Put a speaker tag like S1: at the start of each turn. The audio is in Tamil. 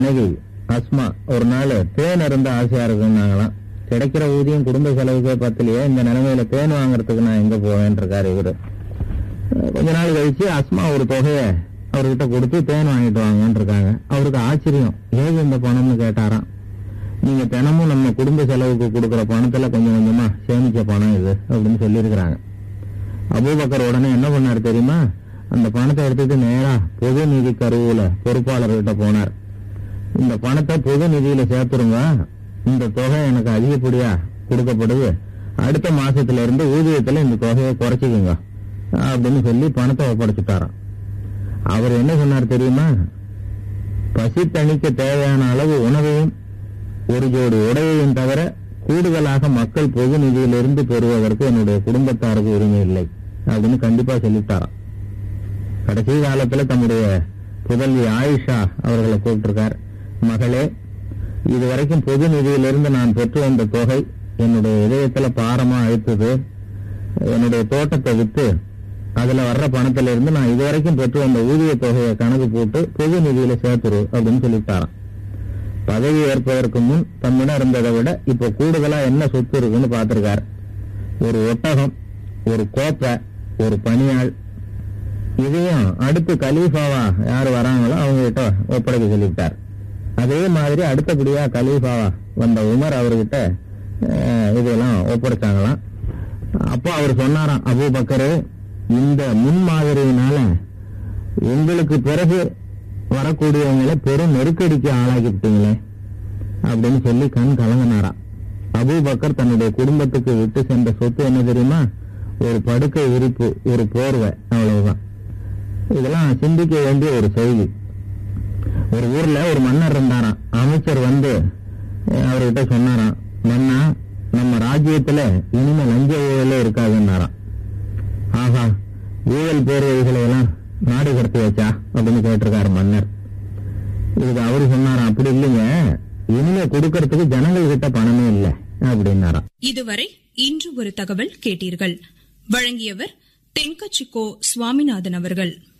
S1: இன்னைக்கு அஸ்மா ஒரு நாள் தேன் இருந்த ஆசையா இருக்குன்னாங்களாம் கிடைக்கிற ஊதியம் குடும்ப செலவுக்கே பத்தலையே இந்த நிலைமையில தேன் வாங்குறதுக்கு நான் எங்க போவேன் இருக்காரு இவரு அஹ் கொஞ்ச நாள் கழிச்சு அஸ்மா ஒரு தொகையை அவர்கிட்ட கொடுத்து தேன் வாங்கிட்டு வாங்கன்னு இருக்காங்க அவருக்கு ஆச்சரியம் ஏது இந்த பணம்னு கேட்டாராம் நீங்க தினமும் நம்ம குடும்ப செலவுக்கு கொடுக்கிற பணத்துல கொஞ்சம் கொஞ்சமா சேமிச்ச பணம் இது அப்படின்னு சொல்லியிருக்கிறாங்க அபூபக்கர் உடனே என்ன பண்ணாரு தெரியுமா அந்த பணத்தை எடுத்துட்டு நேரா பொது நிதி கருவூல பொறுப்பாளர்கிட்ட போனார் இந்த பணத்தை பொது நிதியில சேர்த்துருங்க இந்த தொகை எனக்கு அதிகப்படியா கொடுக்கப்படுது அடுத்த மாசத்துல இருந்து ஊதியத்துல இந்த தொகையை குறைச்சிக்குங்க அப்படின்னு சொல்லி பணத்தை ஒப்படைச்சுட்டாராம் அவர் என்ன சொன்னார் தெரியுமா பசி தணிக்க தேவையான அளவு உணவையும் ஒரு ஜோடி உடையையும் தவிர கூடுதலாக மக்கள் பொது நிதியிலிருந்து பெறுவதற்கு என்னுடைய குடும்பத்தாருக்கு உரிமை இல்லை அப்படின்னு கண்டிப்பா சொல்லிட்டாராம் கடைசி காலத்துல தம்முடைய புதல்வி ஆயிஷா அவர்களை கூப்பிட்டிருக்கார் மகளே இதுவரைக்கும் பொது நிதியிலிருந்து நான் பெற்று வந்த தொகை என்னுடைய இதயத்துல பாரமா அழுத்தது என்னுடைய தோட்டத்தை வித்து அதுல வர்ற பணத்துல இருந்து நான் இதுவரைக்கும் பெற்று வந்த ஊதிய தொகையை கணக்கு போட்டு பொது நிதியில சேர்த்துரு அப்படின்னு சொல்லிட்டாராம் பதவி ஏற்பதற்கு முன் தம்மிடம் இருந்ததை விட இப்ப கூடுதலா என்ன சொத்து இருக்குன்னு பார்த்திருக்கார் ஒரு ஒட்டகம் ஒரு கோப்பை ஒரு பணியாள் இதையும் அடுத்து கலீஃபாவா யார் வராங்களோ அவங்க கிட்ட ஒப்படைக்க சொல்லிவிட்டார் அதே மாதிரி அடுத்தபடியா கலீஃபாவா வந்த உமர் அவர்கிட்ட அஹ், இதெல்லாம் ஒப்படைச்சாங்களாம் அப்போ அவர் சொன்னாராம் அபூ பக்கரு இந்த முன்மாதிரியினால உங்களுக்கு பிறகு வரக்கூடியவங்களை பெரும் நெருக்கடிக்கு ஆளாக்கிவிட்டீங்களே அப்படின்னு சொல்லி கண் கலங்கினாராம் அபூபக்கர் தன்னுடைய குடும்பத்துக்கு விட்டு சென்ற சொத்து என்ன தெரியுமா ஒரு படுக்கை விரிப்பு ஒரு போர்வை அவ்வளவுதான் இதெல்லாம் சிந்திக்க வேண்டிய ஒரு செய்தி ஒரு ஊர்ல ஒரு மன்னர் இருந்தாராம் அமைச்சர் வந்து அஹ், அவர்கிட்ட சொன்னாராம் மன்னா நம்ம ராஜ்யத்துல இனிமே லஞ்ச ஊழலே இருக்காதுன்னாராம் ஆஹா ஊழல் பேர்வழிகளை எல்லாம் நாடு கடத்தி வச்சா அப்படின்னு கேட்டிருக்காரு மன்னர் இதுக்கு அவரு சொன்னாராம் அப்படி இல்லைங்க இனிமே கொடுக்கறதுக்கு ஜனங்கள் கிட்ட பணமே இல்லை அப்படின்னாராம்
S2: இதுவரை இன்று ஒரு தகவல் கேட்டீர்கள் வழங்கியவர் தென்கச்சிக்கோ சுவாமிநாதன் அவர்கள்